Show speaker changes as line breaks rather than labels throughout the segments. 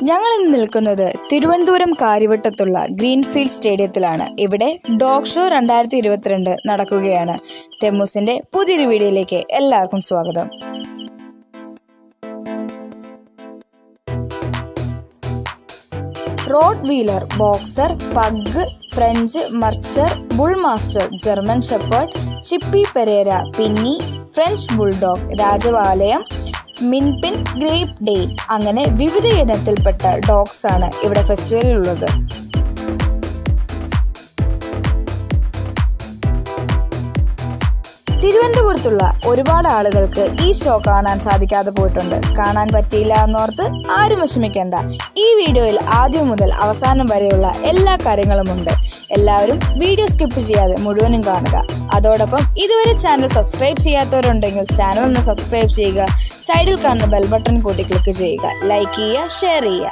ഞങ്ങൾ ഇന്ന് നിൽക്കുന്നത് തിരുവനന്തപുരം കാര്യവട്ടത്തുള്ള ഗ്രീൻഫീൽഡ് സ്റ്റേഡിയത്തിലാണ് ഇവിടെ ഡോഗ് ഷോ രണ്ടായിരത്തി ഇരുപത്തിരണ്ട് നടക്കുകയാണ് തെമ്മൂസിന്റെ പുതിയൊരു വീഡിയോയിലേക്ക് എല്ലാവർക്കും സ്വാഗതം rottweiler boxer pug French മർച്ചർ bullmastiff German shepherd Chippiparai പിന്നി French bulldog Rajapalayam min pin great Dane അങ്ങനെ വിവിധ ഇനത്തിൽപ്പെട്ട ഡോഗ്സ് ആണ് ഇവിടെ ഫെസ്റ്റിവലിൽ ഉള്ളത് തിരുവനന്തപുരത്തുള്ള ഒരുപാട് ആളുകൾക്ക് ഈ ഷോ കാണാൻ സാധിക്കാതെ പോയിട്ടുണ്ട് കാണാൻ പറ്റിയില്ല എന്നോർത്ത് ആരും വിഷമിക്കേണ്ട ഈ വീഡിയോയിൽ ആദ്യം മുതൽ അവസാനം വരെയുള്ള എല്ലാ കാര്യങ്ങളുമുണ്ട് എല്ലാവരും വീഡിയോ സ്കിപ്പ് ചെയ്യാതെ മുഴുവനും കാണുക അതോടൊപ്പം ഇതുവരെ ചാനൽ സബ്സ്ക്രൈബ് ചെയ്യാത്തവരുണ്ടെങ്കിൽ ചാനൽ ഒന്ന് സബ്സ്ക്രൈബ് ചെയ്യുക സൈഡിൽ കാണുന്ന ബെൽ ബട്ടൺ കൂട്ടി ക്ലിക്ക് ചെയ്യുക ലൈക്ക് ചെയ്യുക ഷെയർ ചെയ്യുക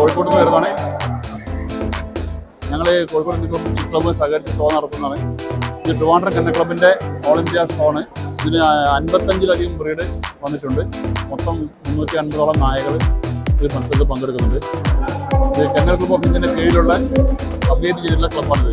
കോഴിക്കോട് നിന്ന് വരുന്നതാണ് ഞങ്ങൾ കോഴിക്കോട് ക്രിക്കറ്റ് ക്ലബ്ബ് സഹകരിച്ച് ഷോ നടത്തുന്നതാണ് ഇത് ട്രിവാൻഡ്രം കന്ന ക്ലബിൻ്റെ ഓൾ ഇന്ത്യ ഷോണ് ഇതിന് അൻപത്തഞ്ചിലധികം ബ്രീഡ് വന്നിട്ടുണ്ട് മൊത്തം മുന്നൂറ്റി അൻപതോളം നായകൾ ഈ മത്സരത്തിൽ പങ്കെടുക്കുന്നുണ്ട് ഇത് കന്നൽ ക്ലബ് ഓഫ് ഇന്ത്യൻ്റെ കീഴിലുള്ള അപ്ഡേറ്റ് ചെയ്തിട്ടുള്ള ക്ലബ്ബാണിത്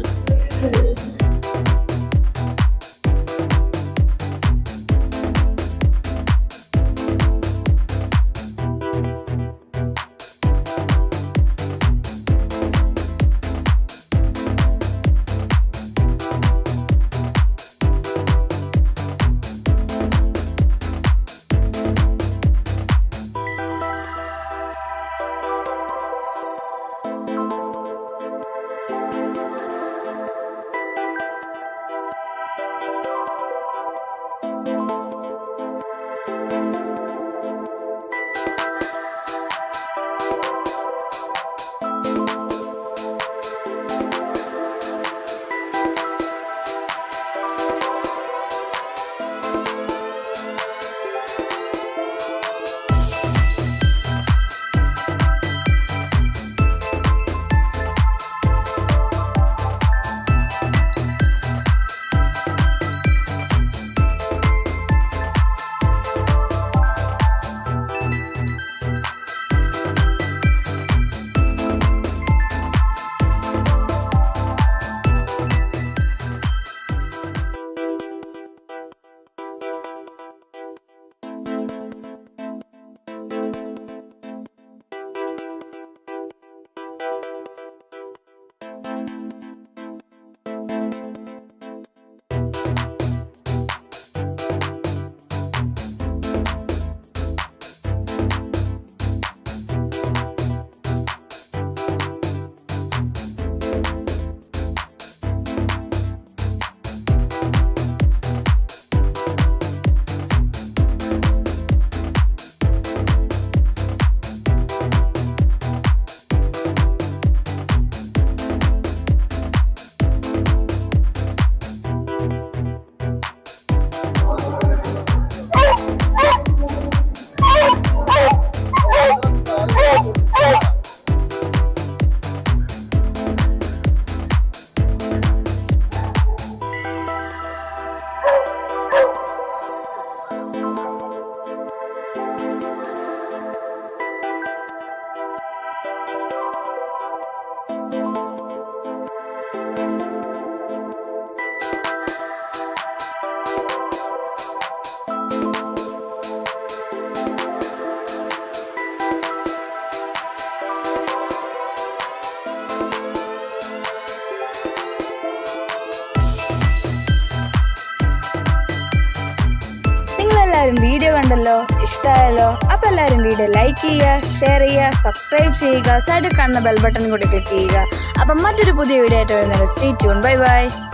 നിങ്ങളെല്ലാവരും വീഡിയോ കണ്ടല്ലോ ഇഷ്ടമായല്ലോ അപ്പൊ എല്ലാവരും വീഡിയോ ലൈക്ക് ചെയ്യുക ഷെയർ ചെയ്യുക സബ്സ്ക്രൈബ് ചെയ്യുക സൈഡിൽ കാണുന്ന ബെൽ ബട്ടൺ കൂടി ക്ലിക്ക് ചെയ്യുക അപ്പം മറ്റൊരു പുതിയ വീഡിയോ ആയിട്ട് വരുന്നത് സ്റ്റേ ട്യൂൺ ബൈ ബൈ